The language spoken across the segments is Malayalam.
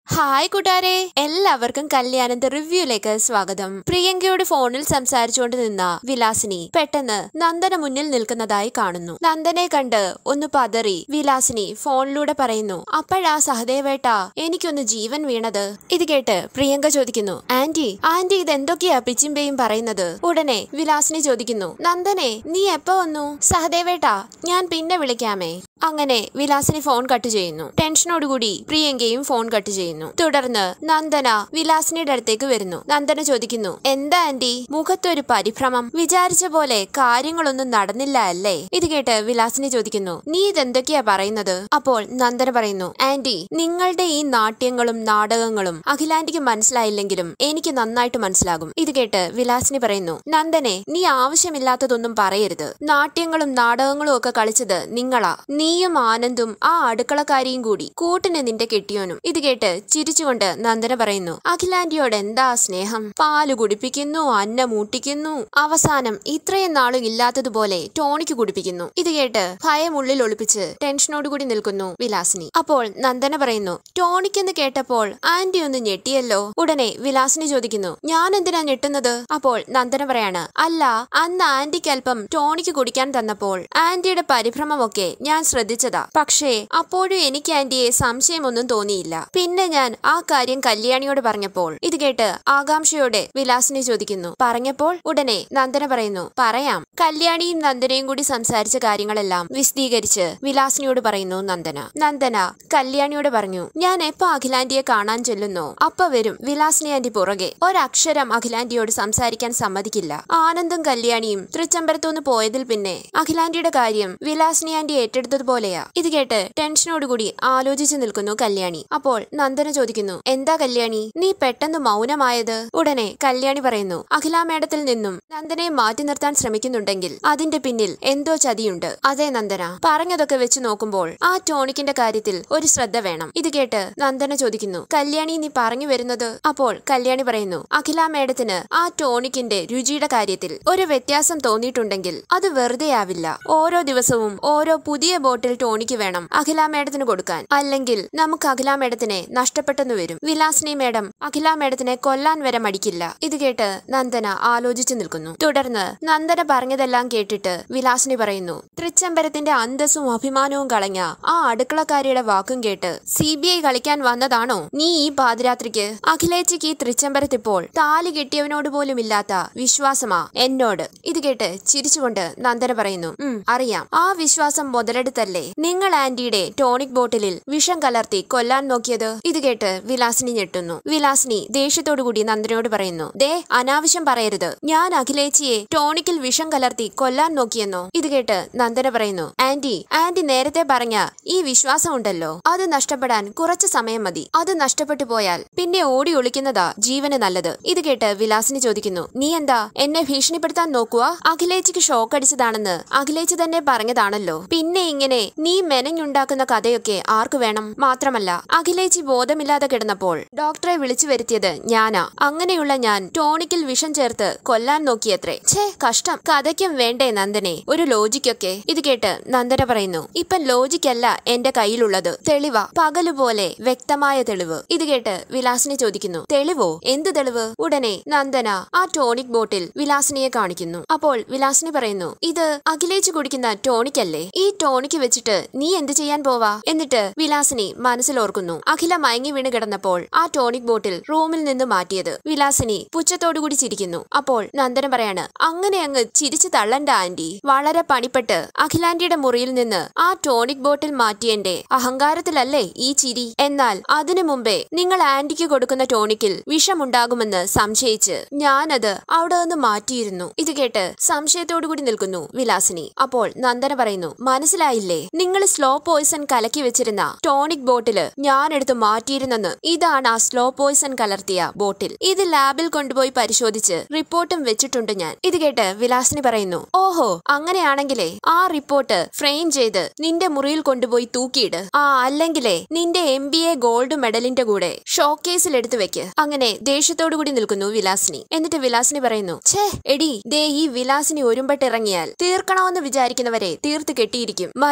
ഹായ് കൂട്ടുകാരെ എല്ലാവർക്കും കല്യാണന്റെ റിവ്യൂയിലേക്ക് സ്വാഗതം പ്രിയങ്കയോട് ഫോണിൽ സംസാരിച്ചുകൊണ്ട് നിന്ന വിലാസിനി പെട്ടെന്ന് നന്ദന മുന്നിൽ നിൽക്കുന്നതായി കാണുന്നു നന്ദനെ കണ്ട് ഒന്ന് പതറി വിലാസിനി ഫോണിലൂടെ പറയുന്നു അപ്പോഴാ സഹദേവേട്ട എനിക്കൊന്ന് ജീവൻ വീണത് ഇത് കേട്ട് പ്രിയങ്ക ചോദിക്കുന്നു ആന്റി ആന്റി ഇത് എന്തൊക്കെയാ പിച്ചിമ്പയും പറയുന്നത് ഉടനെ വിലാസിനി ചോദിക്കുന്നു നന്ദനെ നീ എപ്പോ വന്നു സഹദേവേട്ട ഞാൻ പിന്നെ വിളിക്കാമേ അങ്ങനെ വിലാസിനി ഫോൺ കട്ട് ചെയ്യുന്നു ടെൻഷനോടുകൂടി പ്രിയങ്കയും ഫോൺ കട്ട് ചെയ്യുന്നു തുടർന്ന് നന്ദന വിലാസിനിയുടെ അടുത്തേക്ക് വരുന്നു നന്ദന ചോദിക്കുന്നു എന്താ ആന്റി മുഖത്തൊരു പരിഭ്രമം വിചാരിച്ച പോലെ കാര്യങ്ങളൊന്നും നടന്നില്ല അല്ലേ ഇത് കേട്ട് വിലാസിനി ചോദിക്കുന്നു നീ ഇതെന്തൊക്കെയാ പറയുന്നത് അപ്പോൾ നന്ദന പറയുന്നു ആന്റി നിങ്ങളുടെ ഈ നാട്യങ്ങളും നാടകങ്ങളും അഖിലാന്റിക്ക് മനസ്സിലായില്ലെങ്കിലും എനിക്ക് നന്നായിട്ട് മനസ്സിലാകും ഇത് കേട്ട് വിലാസിനി പറയുന്നു നന്ദനെ നീ ആവശ്യമില്ലാത്തതൊന്നും പറയരുത് നാട്യങ്ങളും നാടകങ്ങളും ഒക്കെ കളിച്ചത് നിങ്ങളാ നീയും ആനന്ദും ആ അടുക്കളക്കാരിയും കൂടി കൂട്ടിന് നിന്റെ കെട്ടിയോനും ഇത് കേട്ട് ചിരിച്ചുകൊണ്ട് നന്ദന പറയുന്നു അഖിലാന്റിയോട് എന്താ സ്നേഹം പാല് കുടിപ്പിക്കുന്നു അന്ന മൂട്ടിക്കുന്നു അവസാനം ഇത്രയും നാളും ഇല്ലാത്തതുപോലെ ടോണിക്ക് കുടിപ്പിക്കുന്നു ഇത് കേട്ട് ഭയം ഉള്ളിൽ ഒളിപ്പിച്ച് ടെൻഷനോടുകൂടി നിൽക്കുന്നു വിലാസിനി അപ്പോൾ നന്ദന പറയുന്നു ടോണിക്കെന്ന് കേട്ടപ്പോൾ ആന്റി ഒന്ന് ഞെട്ടിയല്ലോ ഉടനെ വിലാസിനി ചോദിക്കുന്നു ഞാൻ എന്തിനാ ഞെട്ടുന്നത് അപ്പോൾ നന്ദന പറയാണ് അല്ല അന്ന് ആന്റിക്ക് അല്പം ടോണിക്ക് കുടിക്കാൻ തന്നപ്പോൾ ആന്റിയുടെ പരിഭ്രമമൊക്കെ ഞാൻ ശ്രദ്ധിച്ചതാ പക്ഷേ അപ്പോഴും എനിക്ക് ആന്റിയെ സംശയമൊന്നും തോന്നിയില്ല പിന്നെ ഞാൻ ആ കാര്യം കല്യാണിയോട് പറഞ്ഞപ്പോൾ ഇത് കേട്ട് ആകാംക്ഷയോടെ വിലാസിനി ചോദിക്കുന്നു പറഞ്ഞപ്പോൾ ഉടനെ നന്ദന പറയുന്നു പറയാം കല്യാണിയും നന്ദനയും കൂടി സംസാരിച്ച കാര്യങ്ങളെല്ലാം വിശദീകരിച്ച് വിലാസിനിയോട് പറയുന്നു നന്ദന നന്ദന കല്യാണിയോട് പറഞ്ഞു ഞാൻ എപ്പോ അഖിലാന്റിയെ കാണാൻ ചെല്ലുന്നോ അപ്പ വരും വിലാസിനി ആന്റി പുറകെ ഒരക്ഷരം അഖിലാന്റിയോട് സംസാരിക്കാൻ സമ്മതിക്കില്ല ആനന്ദും കല്യാണിയും തൃച്ചംബരത്തുനിന്ന് പോയതിൽ പിന്നെ അഖിലാന്റിയുടെ കാര്യം വിലാസിനി ആന്റി ഏറ്റെടുത്തതുപോലെയാ ഇത് കേട്ട് ടെൻഷനോടുകൂടി ആലോചിച്ചു നിൽക്കുന്നു കല്യാണി അപ്പോൾ നന്ദന ചോദിക്കുന്നു എന്താ കല്യാണി നീ പെട്ടെന്ന് മൗനമായത് ഉടനെ കല്യാണി പറയുന്നു അഖില മേഡത്തിൽ നിന്നും നന്ദനെ മാറ്റി നിർത്താൻ ശ്രമിക്കുന്നുണ്ടെങ്കിൽ അതിന്റെ പിന്നിൽ എന്തോ ചതിയുണ്ട് അതെ നന്ദന പറഞ്ഞതൊക്കെ വെച്ച് നോക്കുമ്പോൾ ആ ടോണിക്കിന്റെ കാര്യത്തിൽ ഒരു ശ്രദ്ധ വേണം ഇത് കേട്ട് നന്ദന ചോദിക്കുന്നു കല്യാണി നീ പറഞ്ഞു വരുന്നത് അപ്പോൾ കല്യാണി പറയുന്നു അഖില മേഡത്തിന് ആ ടോണിക്കിന്റെ രുചിയുടെ കാര്യത്തിൽ ഒരു വ്യത്യാസം തോന്നിയിട്ടുണ്ടെങ്കിൽ അത് വെറുതെ ആവില്ല ഓരോ ദിവസവും ഓരോ പുതിയ ബോട്ടിൽ ടോണിക്ക് വേണം അഖില മേഡത്തിന് കൊടുക്കാൻ അല്ലെങ്കിൽ നമുക്ക് അഖില മേഡത്തിനെ നഷ്ടപ്പെട്ടെന്ന് വരും വിലാസിനി മേഡം അഖില മേഡത്തിനെ കൊല്ലാൻ വരെ മടിക്കില്ല ഇത് കേട്ട് നന്ദന ആലോചിച്ചു നിൽക്കുന്നു തുടർന്ന് നന്ദന പറഞ്ഞതെല്ലാം കേട്ടിട്ട് വിലാസിനി പറയുന്നു തൃച്ചംബരത്തിന്റെ അന്തസ്സും അഭിമാനവും കളഞ്ഞ ആ അടുക്കളക്കാരിയുടെ വാക്കും കേട്ട് സി ബി ഐ കളിക്കാൻ വന്നതാണോ നീ ഈ പാതിരാത്രിക്ക് അഖിലേച്ചിക്ക് ഈ തൃച്ചംബരത്തിപ്പോൾ താലി കെട്ടിയവനോട് പോലും ഇല്ലാത്ത വിശ്വാസമാ എന്നോട് ഇത് കേട്ട് ചിരിച്ചുകൊണ്ട് നന്ദന പറയുന്നു ഉം അറിയാം ആ വിശ്വാസം മുതലെടുത്തല്ലേ നിങ്ങൾ ആന്റിയുടെ ടോണിക് ബോട്ടിലിൽ വിഷം കലർത്തി കൊല്ലാൻ നോക്കിയത് ഇത് കേട്ട് വിലാസിനി ഞെട്ടുന്നു വിലാസിനി ദേഷ്യത്തോടുകൂടി നന്ദനയോട് പറയുന്നു ദേ അനാവശ്യം പറയരുത് ഞാൻ അഖിലേച്ചിയെ ടോണിക്കിൽ വിഷം കലർത്തി കൊല്ലാൻ നോക്കിയെന്നോ ഇത് കേട്ട് നന്ദന പറയുന്നു ആന്റി ആന്റി നേരത്തെ പറഞ്ഞ ഈ വിശ്വാസം ഉണ്ടല്ലോ അത് നഷ്ടപ്പെടാൻ കുറച്ച് സമയം മതി അത് നഷ്ടപ്പെട്ടു പോയാൽ പിന്നെ ഓടി ഒളിക്കുന്നതാ ജീവന് നല്ലത് ഇത് കേട്ട് വിലാസിനി ചോദിക്കുന്നു നീ എന്താ എന്നെ ഭീഷണിപ്പെടുത്താൻ നോക്കുക അഖിലേച്ചിക്ക് ഷോക്ക് അടിച്ചതാണെന്ന് അഖിലേച്ചി തന്നെ പറഞ്ഞതാണല്ലോ പിന്നെ ഇങ്ങനെ നീ മെനഞ്ഞുണ്ടാക്കുന്ന കഥയൊക്കെ ആർക്കു വേണം മാത്രമല്ല അഖിലേച്ചി ബോധമില്ലാതെ കിടന്നപ്പോൾ ഡോക്ടറെ വിളിച്ചു വരുത്തിയത് ഞാനാ അങ്ങനെയുള്ള ഞാൻ ടോണിക്കിൽ വിഷം ചേർത്ത് കൊല്ലാൻ നോക്കിയത്രേ ഛേ കഷ്ടം കഥയ്ക്കും വേണ്ടേ നന്ദനെ ഒരു ലോജിക്കൊക്കെ ഇത് കേട്ട് നന്ദന പറയുന്നു ഇപ്പം ലോജിക്കല്ല എന്റെ കയ്യിലുള്ളത് തെളിവ പകലുപോലെ വ്യക്തമായ തെളിവ് ഇത് കേട്ട് വിലാസിനി ചോദിക്കുന്നു തെളിവോ എന്ത് തെളിവ് ഉടനെ നന്ദന ആ ടോണിക് ബോട്ടിൽ വിലാസിനിയെ കാണിക്കുന്നു അപ്പോൾ വിലാസിനി പറയുന്നു ഇത് അഖിലേച്ച് കുടിക്കുന്ന ടോണിക് അല്ലേ ഈ ടോണിക്ക് വെച്ചിട്ട് നീ എന്ത് ചെയ്യാൻ പോവാ എന്നിട്ട് വിലാസിനി മനസ്സിലോർക്കുന്നു അഖില മയങ്ങി വീണ് കിടന്നപ്പോൾ ആ ടോണിക് ബോട്ടിൽ റൂമിൽ നിന്ന് മാറ്റിയത് വിലാസിനി പുച്ഛത്തോടുകൂടി ചിരിക്കുന്നു അപ്പോൾ നന്ദനം പറയാണ് അങ്ങനെ അങ്ങ് ചിരിച്ചു തള്ളണ്ട ആന്റി വളരെ പണിപ്പെട്ട് അഖിലാന്റിയുടെ മുറിയിൽ നിന്ന് ആ ടോണിക് ബോട്ടിൽ മാറ്റിയന്റെ അഹങ്കാരത്തിലല്ലേ ഈ ചിരി എന്നാൽ അതിനു മുമ്പേ നിങ്ങൾ ആന്റിക്ക് കൊടുക്കുന്ന ടോണിക്കിൽ വിഷമുണ്ടാകുമെന്ന് സംശയിച്ച് ഞാനത് അവിടെ നിന്ന് മാറ്റിയിരുന്നു ഇത് കേട്ട് സംശയത്തോടുകൂടി നിൽക്കുന്നു വിലാസിനി അപ്പോൾ നന്ദന പറയുന്നു മനസ്സിലായില്ലേ നിങ്ങൾ സ്ലോ പോയിസൺ കലക്കി വെച്ചിരുന്ന ടോണിക് ബോട്ടില് ഞാൻ എടുത്ത് മാറ്റിയിരുന്നെന്ന് ഇതാണ് ആ സ്ലോ പോയിസൺ കലർത്തിയ ബോട്ടിൽ ഇത് ലാബിൽ കൊണ്ടുപോയി പരിശോധിച്ച് റിപ്പോർട്ടും വെച്ചിട്ടുണ്ട് ഞാൻ ഇത് കേട്ട് വിലാസിനി പറയുന്നു ഓഹോ അങ്ങനെയാണെങ്കിലേ ആ റിപ്പോർട്ട് ഫ്രെയിം ചെയ്ത് നിന്റെ മുറിയിൽ കൊണ്ടുപോയി തൂക്കിയിട് ആ അല്ലെങ്കിലേ നിന്റെ എം ബി എ ഗോൾഡ് മെഡലിന്റെ കൂടെ ഷോക്കേസിൽ എടുത്തു വെക്ക് അങ്ങനെ ദേഷ്യത്തോടു കൂടി നിൽക്കുന്നു വിലാസിനി എന്നിട്ട് വിലാസിനി പറയുന്നു ഛേ എടി ദേ ഈ വിലാസിനി ഒരുമ്പട്ടിറങ്ങിയാൽ തീർക്കണമെന്ന് വിചാരിക്കുന്നവരെ തീർത്ത് കെട്ടിയിരിക്കും മര്യാദ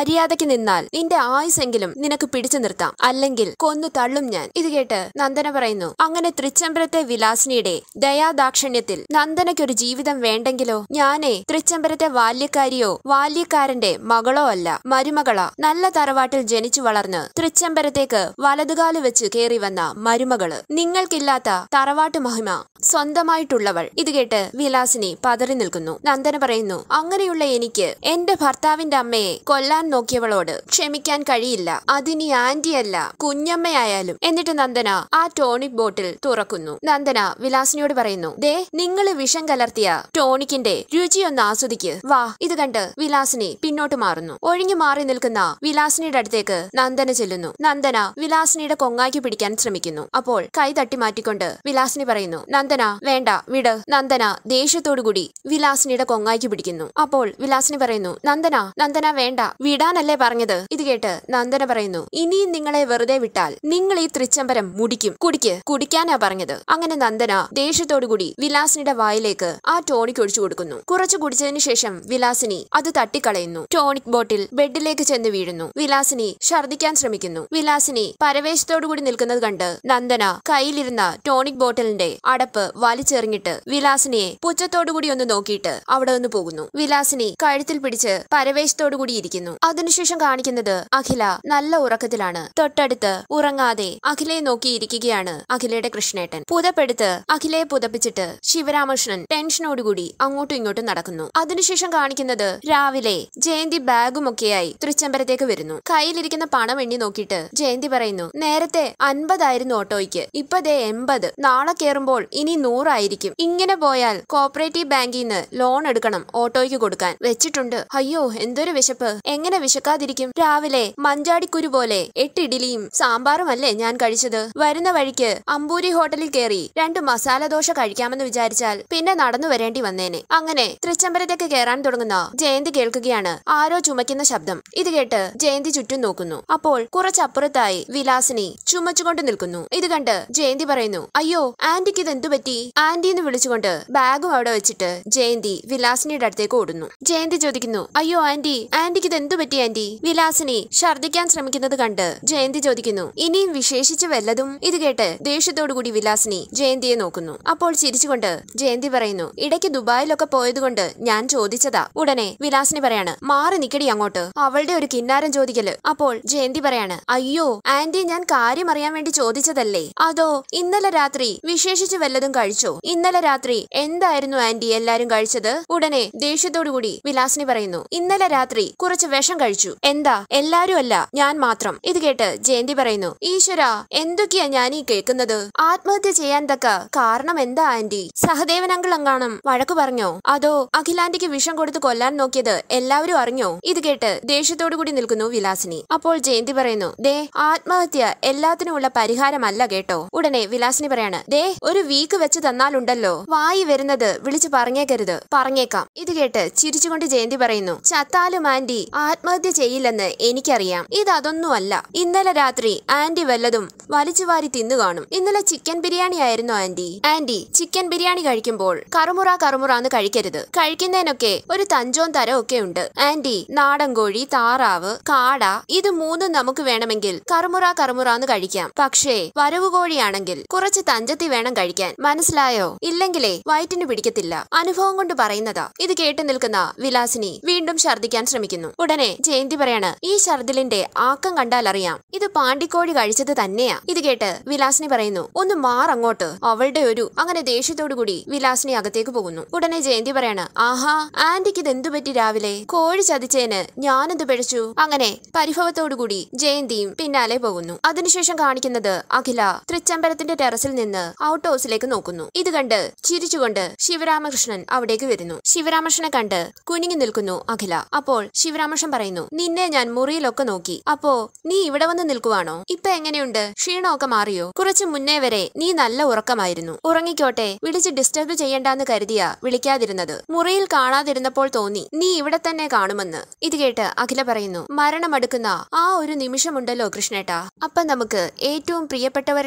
മര്യാദയ്ക്ക് നിന്നാൽ നിന്റെ ആയുസെങ്കിലും നിനക്ക് പിടിച്ചു നിർത്താം അല്ലെങ്കിൽ കൊന്നു തള്ളും ഞാൻ ഇത് കേട്ട് നന്ദന പറയുന്നു അങ്ങനെ തൃച്ചംബരത്തെ വിലാസിനിയുടെ ദയാദാക്ഷിണ്യത്തിൽ നന്ദനയ്ക്കൊരു ജീവിതം വേണ്ടെങ്കിലോ ഞാനേ തൃച്ചംബരത്തെ ബാല്യക്കാരിയോ ബാല്യക്കാരന്റെ മകളോ അല്ല മരുമകളാ നല്ല തറവാട്ടിൽ ജനിച്ചു വളർന്ന് തൃച്ചംബരത്തേക്ക് വലതുകാല് വെച്ച് കയറി വന്ന മരുമകള് നിങ്ങൾക്കില്ലാത്ത തറവാട്ട് മഹിമ സ്വന്തമായിട്ടുള്ളവൾ ഇത് കേട്ട് വിലാസിനി പതറി നിൽക്കുന്നു നന്ദന പറയുന്നു അങ്ങനെയുള്ള എനിക്ക് എന്റെ ഭർത്താവിന്റെ അമ്മയെ കൊല്ലാൻ നോക്കിയവളോട് ക്ഷമിക്കാൻ കഴിയില്ല അതിനി ആന്റിയല്ല കുഞ്ഞമ്മയായാലും എന്നിട്ട് നന്ദന ആ ടോണിക് ബോട്ടിൽ തുറക്കുന്നു നന്ദന വിലാസിനിയോട് പറയുന്നു ദേ നിങ്ങൾ വിഷം കലർത്തിയ ടോണിക്കിന്റെ രുചിയൊന്ന് ആസ്വദിക്ക് വാ ഇത് കണ്ട് വിലാസിനി പിന്നോട്ട് മാറുന്നു ഒഴിഞ്ഞു മാറി നിൽക്കുന്ന വിലാസിനിയുടെ അടുത്തേക്ക് നന്ദന ചെല്ലുന്നു നന്ദന വിലാസിനിയുടെ കൊങ്ങാക്കി പിടിക്കാൻ ശ്രമിക്കുന്നു അപ്പോൾ കൈ തട്ടി മാറ്റിക്കൊണ്ട് വിലാസിനി പറയുന്നു നന്ദന വേണ്ട വിട് നന്ദന ദേഷ്യത്തോടുകൂടി വിലാസിനിയുടെ കൊങ്ങാക്കി പിടിക്കുന്നു അപ്പോൾ വിലാസിനി പറയുന്നു നന്ദന നന്ദന വേണ്ട വിടാനല്ലേ പറഞ്ഞത് ഇത് കേട്ട് നന്ദന പറയുന്നു ഇനിയും നിങ്ങളെ വെറുതെ വിട്ടാൽ നിങ്ങൾ ഈ തൃച്ചംബരം മുടിക്കും കുടിക്ക് കുടിക്കാനാ പറഞ്ഞത് അങ്ങനെ നന്ദന ദേഷ്യത്തോടുകൂടി വിലാസിനിയുടെ വായിലേക്ക് ആ ടോണിക് ഒഴിച്ചു കൊടുക്കുന്നു കുറച്ചു കുടിച്ചതിന് ശേഷം വിലാസിനി അത് തട്ടിക്കളയുന്നു ടോണിക് ബോട്ടിൽ ബെഡിലേക്ക് ചെന്ന് വീഴുന്നു വിലാസിനി ഛർദിക്കാൻ ശ്രമിക്കുന്നു വിലാസിനി പരവേശത്തോടുകൂടി നിൽക്കുന്നത് കണ്ട് നന്ദന കയ്യിലിരുന്ന ടോണിക് ബോട്ടിലിന്റെ അടപ്പ് വലിച്ചെറിഞ്ഞിട്ട് വിലാസിനിയെ പുച്ഛത്തോടുകൂടി ഒന്ന് നോക്കിയിട്ട് അവിടെ നിന്ന് പോകുന്നു വിലാസിനി കഴുത്തിൽ പിടിച്ച് പരവേശത്തോടുകൂടി ഇരിക്കുന്നു അതിനുശേഷം കാണിക്കുന്നത് അഖില നല്ല ഉറക്കത്തിലാണ് തൊട്ടടുത്ത് ഉറങ്ങാതെ അഖിലയെ നോക്കിയിരിക്കുകയാണ് അഖിലയുടെ കൃഷ്ണേട്ടൻ പുതപ്പെടുത്ത് അഖിലയെ പുതപ്പിച്ചിട്ട് ശിവരാമകൃഷ്ണൻ ടെൻഷനോടുകൂടി അങ്ങോട്ടും ഇങ്ങോട്ടും നടക്കുന്നു അതിനുശേഷം കാണിക്കുന്നത് രാവിലെ ജയന്തി ബാഗുമൊക്കെയായി തൃച്ചംബരത്തേക്ക് വരുന്നു കയ്യിലിരിക്കുന്ന പണം എണ്ണി നോക്കിയിട്ട് ജയന്തി പറയുന്നു നേരത്തെ അൻപതായിരുന്നു ഓട്ടോയ്ക്ക് ഇപ്പൊ ദേ എൺപത് നാളെ കേറുമ്പോൾ ഇനി നൂറായിരിക്കും ഇങ്ങനെ പോയാൽ കോപ്പറേറ്റീവ് ബാങ്കിൽ നിന്ന് ലോൺ എടുക്കണം ഓട്ടോയ്ക്ക് കൊടുക്കാൻ വെച്ചിട്ടുണ്ട് അയ്യോ എന്തൊരു വിശപ്പ് എങ്ങനെ വിശക്കാതിരിക്കും രാവിലെ മഞ്ചാടിക്കുരു പോലെ എട്ട് ഇഡ്ഡലിയും സാമ്പാറും അല്ലേ ഞാൻ കഴിച്ചത് വരുന്ന വഴിക്ക് അമ്പൂരി ഹോട്ടലിൽ കയറി രണ്ട് മസാല ദോശ കഴിക്കാമെന്ന് വിചാരിച്ചാൽ പിന്നെ നടന്നു വരേണ്ടി വന്നേനെ അങ്ങനെ തൃച്ചംബരത്തേക്ക് കയറാൻ തുടങ്ങുന്ന ജയന്തി കേൾക്കുകയാണ് ആരോ ചുമക്കുന്ന ശബ്ദം ഇത് കേട്ട് ജയന്തി ചുറ്റും നോക്കുന്നു അപ്പോൾ കുറച്ചപ്പുറത്തായി വിലാസിനി ചുമച്ചുകൊണ്ട് നിൽക്കുന്നു ഇത് കണ്ട് ജയന്തി പറയുന്നു അയ്യോ ആന്റിക്ക് ഇത് എന്തു പറ്റി ആന്റി എന്ന് വിളിച്ചുകൊണ്ട് ബാഗും അവിടെ വെച്ചിട്ട് ജയന്തി വിലാസിനിയുടെ അടുത്തേക്ക് ഓടുന്നു ജയന്തി ചോദിക്കുന്നു അയ്യോ ആന്റി ആന്റിക്ക് ഇത് എന്തു പറ്റി ആന്റി വിലാസിനി ഛർദ്ദിക്കാൻ ശ്രമിക്കുന്നത് കണ്ട് ജയന്തി ചോദിക്കുന്നു ഇനിയും വിശേഷിച്ച് വല്ലതും ഇത് കേട്ട് ദേഷ്യത്തോടുകൂടി വിലാസിനി ജയന്തിയെ നോക്കുന്നു അപ്പോൾ ചിരിച്ചുകൊണ്ട് ജയന്തി പറയുന്നു ഇടയ്ക്ക് ദുബായിലൊക്കെ പോയതുകൊണ്ട് ഞാൻ ചോദിച്ചതാ ഉടനെ വിലാസിനി പറയാണ് മാറി നിക്കടി അങ്ങോട്ട് അവളുടെ ഒരു കിന്നാരം ചോദിക്കല് അപ്പോൾ ജയന്തി പറയാണ് അയ്യോ ആന്റി ഞാൻ കാര്യം അറിയാൻ വേണ്ടി ചോദിച്ചതല്ലേ അതോ ഇന്നലെ രാത്രി വിശേഷിച്ച് വല്ലതും കഴിച്ചോ ഇന്നലെ രാത്രി എന്തായിരുന്നു ആന്റി എല്ലാരും കഴിച്ചത് ഉടനെ ദേഷ്യത്തോടുകൂടി വിലാസിനി പറയുന്നു ഇന്നലെ രാത്രി കുറച്ച് വിഷം കഴിച്ചു എന്താ എല്ലാരും അല്ല ഞാൻ മാത്രം ഇത് കേട്ട് ജയന്തി പറയുന്നു ഈശ്വര എന്തൊക്കെയാ ഞാൻ ഈ കേൾക്കുന്നത് ആത്മഹത്യ ചെയ്യാൻ തക്ക കാരണം എന്താ ആന്റി സഹദേവൻ അങ്കിൾ അങ്ങാണം വഴക്കു പറഞ്ഞോ അതോ അഖിലാന്റിക്ക് വിഷം കൊടുത്ത് കൊല്ലാൻ നോക്കിയത് എല്ലാവരും അറിഞ്ഞോ ഇത് കേട്ട് ദേഷ്യത്തോടു കൂടി നിൽക്കുന്നു വിലാസിനി അപ്പോൾ ജയന്തി പറയുന്നു ദേ ആത്മഹത്യ എല്ലാത്തിനുമുള്ള പരിഹാരമല്ല കേട്ടോ ഉടനെ വിലാസിനി പറയാണ് ദേ ഒരു വീക്ക് വെച്ച് തന്നാലുണ്ടല്ലോ വായി വരുന്നത് വിളിച്ചു പറഞ്ഞേക്കരുത് പറഞ്ഞേക്കാം ഇത് കേട്ട് ചിരിച്ചുകൊണ്ട് ജയന്തി പറയുന്നു ചത്താലും ആന്റി ആത്മഹത്യ ചെയ്യില്ലെന്ന് എനിക്കറിയാം ഇത് അതൊന്നുമല്ല ഇന്നലെ രാത്രി ആന്റി വല്ലതും വലിച്ചു വാരി തിന്നു കാണും ഇന്നലെ ചിക്കൻ ബിരിയാണി ആയിരുന്നു ആന്റി ആന്റി ചിക്കൻ ബിരിയാണി കഴിക്കുമ്പോൾ കറുമുറ കറുമുറാന്ന് കഴിക്കരുത് കഴിക്കുന്നതിനൊക്കെ ഒരു തഞ്ചോം തരം ഒക്കെ ഉണ്ട് ആന്റി നാടൻ കോഴി താറാവ് കാട ഇത് മൂന്നും നമുക്ക് വേണമെങ്കിൽ കറുമുറ കറുമുറാന്ന് കഴിക്കാം പക്ഷേ വരവ് കോഴിയാണെങ്കിൽ കുറച്ച് തഞ്ചത്തി വേണം കഴിക്കാൻ മനസ്സിലായോ ഇല്ലെങ്കിലേ വയറ്റിന് പിടിക്കത്തില്ല അനുഭവം കൊണ്ട് പറയുന്നതാ ഇത് കേട്ടു നിൽക്കുന്ന വിലാസിനി വീണ്ടും ഛർദ്ദിക്കാൻ ശ്രമിക്കുന്നു ഉടനെ ജയന്തി പറയാണ് ഈ ഛർദിലിന്റെ ആക്കം കണ്ടാൽ അറിയാം ഇത് പാണ്ടിക്കോഴി കഴിച്ചത് തന്നെയാ ഇത് കേട്ട് വിലാസിനി പറയുന്നു ഒന്ന് മാറങ്ങോട്ട് അവളുടെ ഒരു അങ്ങനെ ദേഷ്യത്തോടു കൂടി വിലാസിനി അകത്തേക്ക് പോകുന്നു ഉടനെ ജയന്തി പറയാണ് ആഹാ ആന്റിക്ക് ഇത് എന്തു പറ്റി രാവിലെ കോഴി ചതിച്ചേന് ഞാനെന്ത് പിഴച്ചു അങ്ങനെ പരിഭവത്തോടു കൂടി ജയന്തിയും പിന്നാലെ പോകുന്നു അതിനുശേഷം കാണിക്കുന്നത് അഖില തൃച്ചംബരത്തിന്റെ ടെറസിൽ നിന്ന് ഔട്ട് ഹൗസിലേക്ക് നോക്കുന്നു ഇത് കണ്ട് ചിരിച്ചുകൊണ്ട് ശിവരാമകൃഷ്ണൻ അവിടേക്ക് വരുന്നു ശിവരാമകൃഷ്ണനെ കണ്ട് കുനിങ്ങി നിൽക്കുന്നു അഖില അപ്പോൾ ശിവരാമകൃഷ്ണൻ പറയുന്നു നിന്നെ ഞാൻ മുറിയിലൊക്കെ നോക്കി അപ്പോ നീ ഇവിടെ വന്ന് നിൽക്കുവാണോ ഇപ്പൊ എങ്ങനെയുണ്ട് ക്ഷീണമൊക്കെ മാറിയോ കുറച്ചു മുന്നേ വരെ നീ നല്ല ഉറക്കമായിരുന്നു ഉറങ്ങിക്കോട്ടെ വിളിച്ച് ഡിസ്റ്റർബ് ചെയ്യണ്ടെന്ന് കരുതിയാ വിളിക്കാതിരുന്നത് മുറിയിൽ കാണാതിരുന്നപ്പോൾ തോന്നി നീ ഇവിടെ തന്നെ കാണുമെന്ന് ഇത് കേട്ട് അഖില പറയുന്നു മരണമടുക്കുന്ന ആ ഒരു നിമിഷമുണ്ടല്ലോ കൃഷ്ണേട്ടാ അപ്പൊ നമുക്ക് ഏറ്റവും പ്രിയപ്പെട്ടവരുടെ ഒക്കെ മുഖം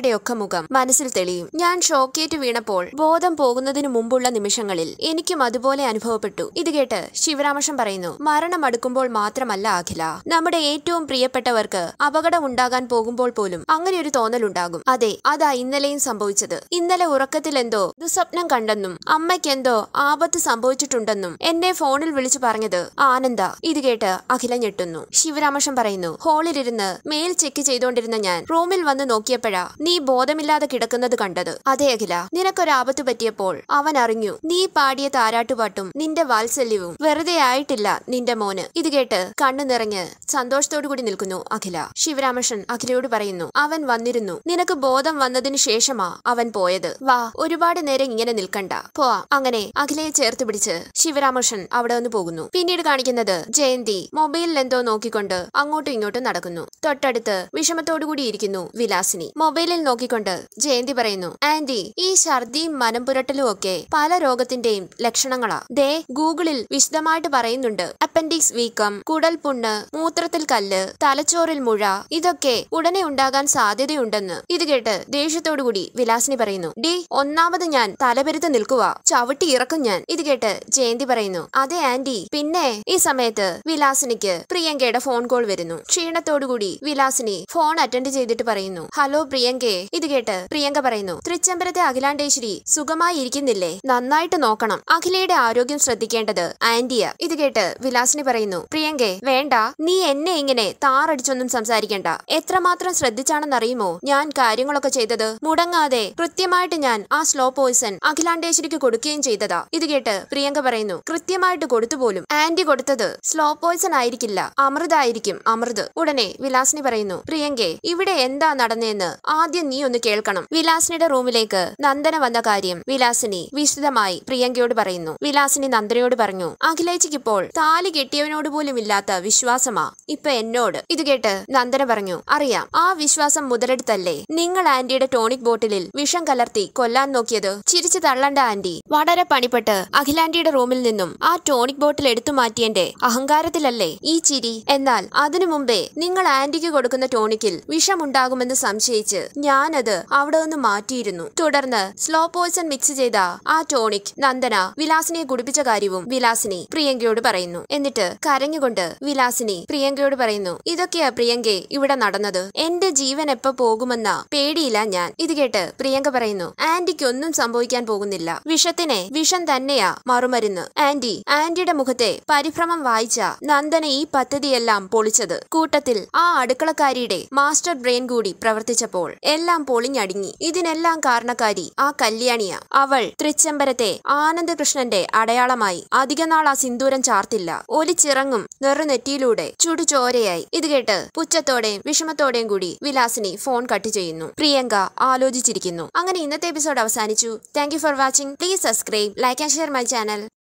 മുഖം മനസ്സിൽ തെളിയും ഞാൻ ഷോക്കേറ്റ് വീണപ്പോൾ ബോധം പോകുന്നതിന് മുമ്പുള്ള നിമിഷങ്ങളിൽ എനിക്കും അതുപോലെ അനുഭവപ്പെട്ടു ഇത് കേട്ട് ശിവരാമകൃഷ്ണൻ പറയുന്നു മരണം അടുക്കുമ്പോൾ മാത്രമല്ല അഖില നമ്മുടെ ഏറ്റവും പ്രിയപ്പെട്ടവർക്ക് അപകടം ഉണ്ടാകാൻ പോകുമ്പോൾ പോലും അങ്ങനെ ഒരു തോന്നലുണ്ടാകും അതെ അതാ ഇന്നലെയും സംഭവിച്ചത് ഇന്നലെ ഉറക്കത്തിൽ എന്തോ ദുസ്വപ്നം കണ്ടെന്നും അമ്മയ്ക്ക് എന്തോ ആപത്ത് സംഭവിച്ചിട്ടുണ്ടെന്നും എന്നെ ഫോണിൽ വിളിച്ചു പറഞ്ഞത് ആനന്ദ ഇത് കേട്ട് അഖില ഞെട്ടുന്നു ശിവരാമകൃഷ്ണൻ പറയുന്നു ഹാളിലിരുന്ന് മെയിൽ ചെക്ക് ചെയ്തുകൊണ്ടിരുന്ന ഞാൻ റൂമിൽ വന്ന് നോക്കിയപ്പോഴാ നീ ബോധമില്ലാതെ കിടക്കുന്നത് കണ്ടത് അതെ അഖില നിനക്കൊരാപത്ത് പറ്റിയപ്പോൾ അവൻ അറിഞ്ഞു നീ പാടിയ താരാട്ടുപാട്ടും നിന്റെ വാത്സല്യവും വെറുതെ ആയിട്ടില്ല നിന്റെ മോന് ഇത് കേട്ട് കണ്ണു നിറഞ്ഞ് സന്തോഷത്തോടു കൂടി നിൽക്കുന്നു അഖില ശിവരാമകൃഷ്ണൻ അഖിലയോട് പറയുന്നു അവൻ വന്നിരുന്നു നിനക്ക് ബോധം വന്നതിന് ശേഷമാ അവൻ പോയത് വാ ഒരുപാട് നേരം ഇങ്ങനെ നിൽക്കണ്ട പോവാം അങ്ങനെ അഖിലയെ ചേർത്ത് പിടിച്ച് ശിവരാമകൃഷ്ണൻ അവിടെ നിന്ന് പോകുന്നു പിന്നീട് കാണിക്കുന്നത് ജയന്തി മൊബൈലിൽ എന്തോ നോക്കിക്കൊണ്ട് അങ്ങോട്ടും ഇങ്ങോട്ടും നടക്കുന്നു തൊട്ടടുത്ത് വിഷമത്തോടുകൂടി ഇരിക്കുന്നു വിലാസിനി മൊബൈലിൽ നോക്കിക്കൊണ്ട് ജയന്തി പറയുന്നു ആന്റി ഈ ഛർദിയും മനംപുരട്ടലും ഒക്കെ പല രോഗത്തിന്റെയും ലക്ഷണങ്ങളാ ദേ ഗൂഗിളിൽ വിശദമായിട്ട് പറയുന്നുണ്ട് അപ്പൻഡിക്സ് വീക്കം കുടൽ പുണ്ണ് മൂത്രത്തിൽ കല്ല് തലച്ചോറിൽ മുഴ ഇതൊക്കെ ഉടനെ ഉണ്ടാകാൻ സാധ്യതയുണ്ടെന്ന് ഇത് കേട്ട് ദേഷ്യത്തോടുകൂടി വിലാസിനി പറയുന്നു ഡി ഒന്നാമത് ഞാൻ തലപെരുത്ത് നിൽക്കുക ചവിട്ടി ഇറക്കും ഞാൻ ഇത് കേട്ട് ജയന്തി പറയുന്നു അതെ ആന്റി പിന്നെ ഈ സമയത്ത് വിലാസിനിക്ക് പ്രിയങ്കയുടെ ഫോൺ കോൾ വരുന്നു ക്ഷീണത്തോടുകൂടി വിലാസിനി ഫോൺ അറ്റൻഡ് ചെയ്തിട്ട് പറയുന്നു ഹലോ പ്രിയങ്കേ ഇത് കേട്ട് പ്രിയങ്ക പറയുന്നു തൃച്ചംബരത്തെ അഖിലാണ്ടേശ്വരി സുഖമായി ഇരിക്കുന്നില്ലേ നന്നായിട്ട് നോക്കണം അഖിലയുടെ ആരോഗ്യം ശ്രദ്ധിക്കേണ്ടത് ആന്റിയ ഇത് കേട്ട് വിലാസിനി പറയുന്നു പ്രിയങ്കേ വേണ്ട നീ എന്നെ ഇങ്ങനെ താറടിച്ചൊന്നും സംസാരിക്കണ്ട എത്രമാത്രം ശ്രദ്ധിച്ചാണെന്നറിയുമോ ഞാൻ കാര്യങ്ങളൊക്കെ ചെയ്തത് മുടങ്ങാതെ കൃത്യമായിട്ട് ഞാൻ ആ സ്ലോ പോയിസൺ അഖിലാണ്ടേശ്വരിക്ക് കൊടുക്കുകയും ചെയ്തതാ ഇത് കേട്ട് പ്രിയങ്ക പറയുന്നു കൃത്യമായിട്ട് കൊടുത്തു പോലും ആന്റി കൊടുത്തത് സ്ലോ പോയിസൺ ആയിരിക്കില്ല അമൃതായിരിക്കും അമൃത് ഉടനെ വിലാസിനി പറയുന്നു പ്രിയങ്കെ ഇവിടെ എന്താ നടന്നതെന്ന് ആദ്യം നീ ഒന്ന് കേൾക്കണം വിലാസിനിയുടെ റൂമിലേക്ക് നന്ദന വന്ന കാര്യം വിലാസിനി വിശദമായി പ്രിയങ്കയോട് പറയുന്നു വിലാസിനി നന്ദനയോട് പറഞ്ഞു അഖിലേച്ചിക്ക് ഇപ്പോൾ താലി കെട്ടിയവനോട് പോലും ഇല്ലാത്ത വിശ്വാസമാ ഇപ്പൊ എന്നോട് ഇത് കേട്ട് നന്ദന പറഞ്ഞു അറിയാം ആ വിശ്വാസം മുതലെടുത്തല്ലേ നിങ്ങൾ ആന്റിയുടെ ടോണിക് ബോട്ടിലിൽ വിഷം കലർത്തി കൊല്ലാൻ നോക്കിയത് ചിരിച്ചു തള്ളണ്ട ആന്റി വളരെ പണിപ്പെട്ട് അഖിലാന്റിയുടെ റൂമിൽ നിന്നും ആ ടോണിക് ബോട്ടിൽ എടുത്തു മാറ്റിയന്റെ അഹങ്കാരത്തിലല്ലേ ഈ ചിരി എന്നാൽ അതിനു മുമ്പേ നിങ്ങൾ ആന്റിക്ക് കൊടുക്കുന്ന ടോണിക്കിൽ വിഷമുണ്ടാകുമെന്ന് സംശയിച്ച് ഞാനത് അവിടെ നിന്ന് മാറ്റിയിരുന്നു തുടർന്ന് സ്ലോ പോയിസൺ മിക്സ് ചെയ്ത ആ ടോണിക് നന്ദന വിലാസിനിയെ കുടിപ്പിച്ച കാര്യവും വിലാസിനി പ്രിയങ്കയോട് പറയുന്നു എന്നിട്ട് കരഞ്ഞുകൊണ്ട് വിലാസിനി പ്രിയങ്കയോട് പറയുന്നു ഇതൊക്കെയാ പ്രിയങ്കെ ഇവിടെ നടന്നത് എന്റെ ജീവൻ എപ്പോ പോകുമെന്ന പേടിയില്ല ഞാൻ ഇത് കേട്ട് പ്രിയങ്ക പറയുന്നു ആന്റിക്ക് ഒന്നും സംഭവിക്കാൻ പോകുന്നില്ല വിഷത്തിനെ വിഷം തന്നെയാ മറുമരുന്ന് ആന്റി ആന്റിയുടെ മുഖത്തെ പരിഭ്രമം വായിച്ച നന്ദന ഈ പദ്ധതിയെല്ലാം പൊളിച്ചത് കൂട്ടത്തിൽ ആ അടുക്കളക്കാരിയുടെ മാസ്റ്റർ ബ്രെയിൻ കൂടി പ്രവർത്തിച്ചപ്പോൾ എല്ലാം പൊളിഞ്ഞടുങ്ങി ഇതിനെല്ലാം കാരണക്കാരി ആ കല്യാണിയ അവൾ തൃച്ചംബരത്തെ ആനന്ദകൃഷ്ണന്റെ അടയാളമായി അധികനാൾ ആ സിന്ദൂരം ചാർത്തില്ല ഒലിച്ചിറങ്ങും നെറുനെറ്റിയിലൂടെ ചുടുചോരയായി ഇത് കേട്ട് പുച്ഛത്തോടെയും വിഷമത്തോടെയും കൂടി വിലാസിനി ഫോൺ കട്ട് ചെയ്യുന്നു പ്രിയങ്ക ആലോചിച്ചിരിക്കുന്നു അങ്ങനെ ഇന്നത്തെ എപ്പിസോഡ് അവസാനിച്ചു thank for watching please subscribe like and share my channel